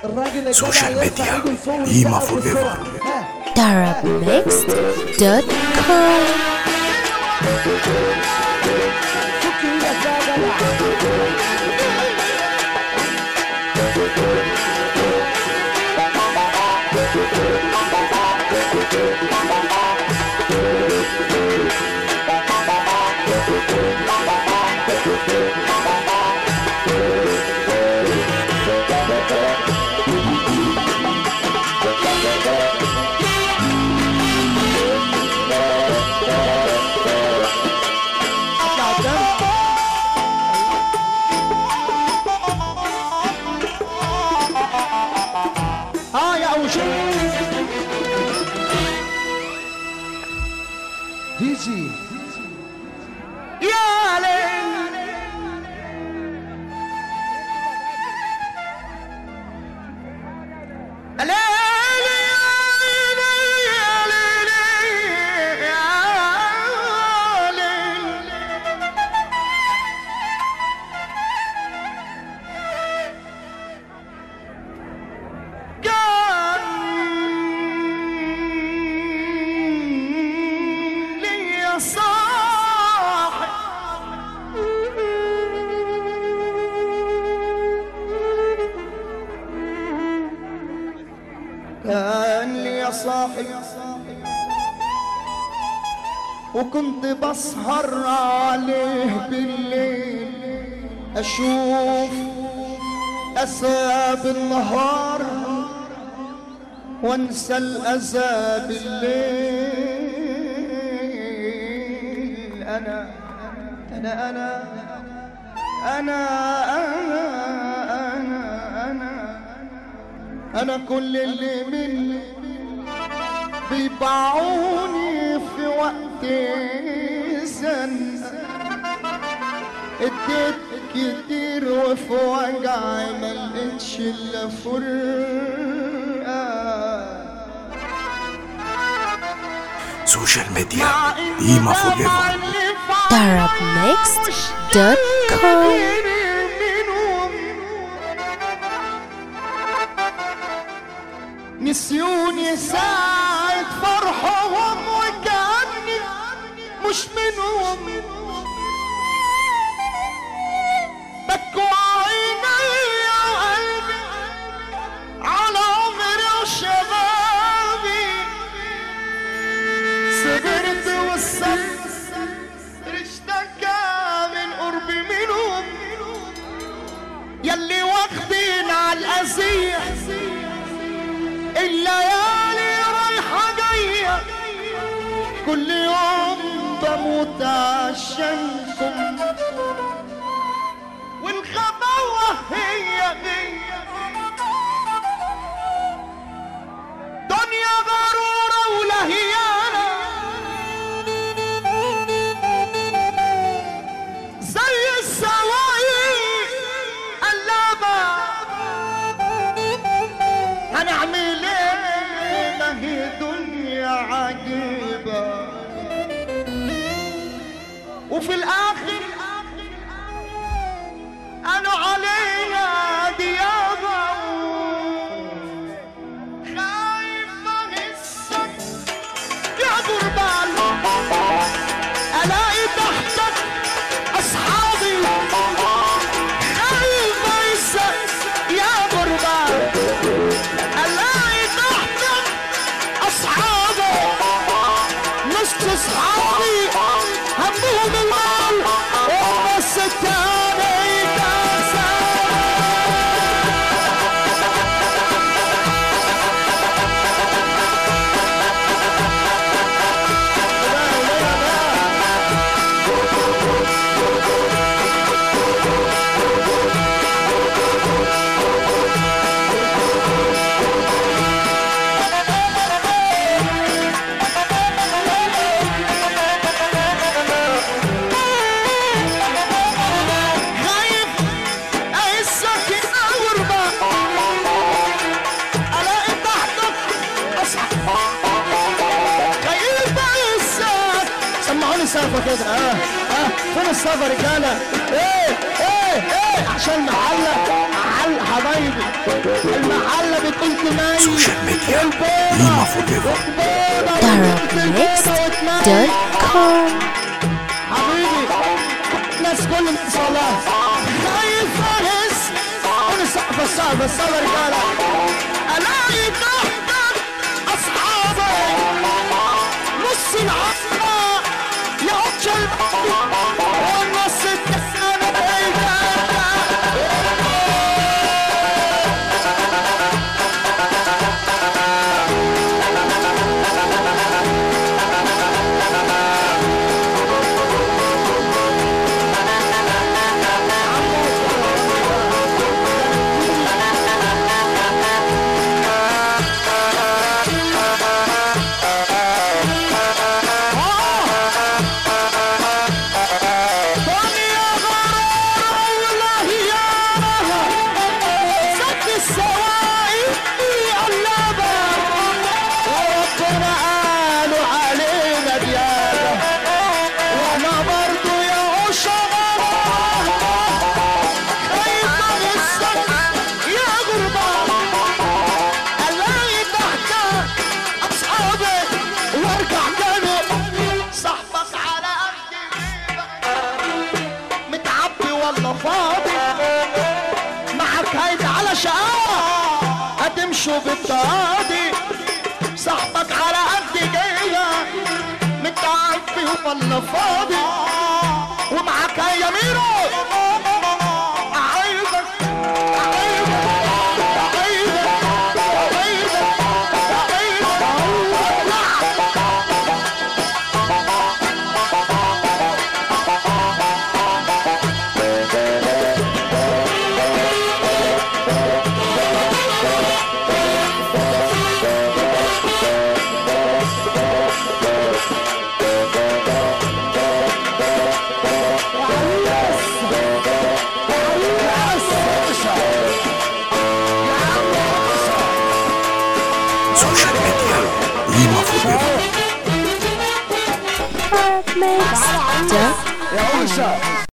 سوشيال ميديا قيمة فور ايفر darabmixed.com اه يا ابو شيخ ديجي يا ليل ليل يا ليل يا ليل يا ليل كان لي صاحب كان لي صاحب وكنت بسهر عليه بالليل اشوف اسى بالنهار وانسى الاذى بالليل انا انا انا انا انا انا انا انا كل اللي مني بيباعوني في وقت زن اديت كتير وفي وجعي ما لقيتش الا فرقه سوشيال ميديا قيمة فور ايفر darabmixed.com نسيوني ساعة فرحهم وكأني مش منهم بكوا عيني وقلبي على عمري وشبابي صبرت والصبر اشتكى من قربي منهم يلي واخدين على الأذية الليالي رايحة جاية كل يوم بموت عشانكم والغباوة هي دي دنيا غرورة ولهيانة زي السوايق قلابة هنعمل ايه ما هي دنيا عجيبة وفي الاخر قالوا علينا ديابة خايفة هسك يا قربان الاقي تحتك اصحابي خايفة هسك يا قربان الاقي تحتك اصحابي نص اصحابي همهم المال وبس التاني كاسر خايف احسك يا غربة الاقي تحتك اصحى خايف احسك سمعوني سالفة كده اه اه فين السفر رجالة ايه ايه ايه عشان نعلق المحل حبايبي المحلة بتقول تنايم سوشيال ميديا قيمة فور ايفر darabnext.com حبيبي الناس كل من صلاة خايف فارس انا سقف الصعب الصعب رجالة الاقي تحتك اصحابي نص العصا يا عطش والنص التاني بيتك دنيا غرام والله يا سد السوائل قلبة وربنا قالوا علينا ديابة وانا برضو يا عشرة خايف من السد يا غربة الاقي تحتك اصحابي وارجع تاني صاحبك على قد متعبي ولا فاضي معك هيدا على شقاوة هتمشوا بالتراضي صاحبك على قد جاية متعبي ولا فاضي ومعك هيا ميرو أعيبك أعيبك أعيبك أعيبك أعيبك لا سوشيال ميديا قيمة فور ايفر darabnext.com يا عيسى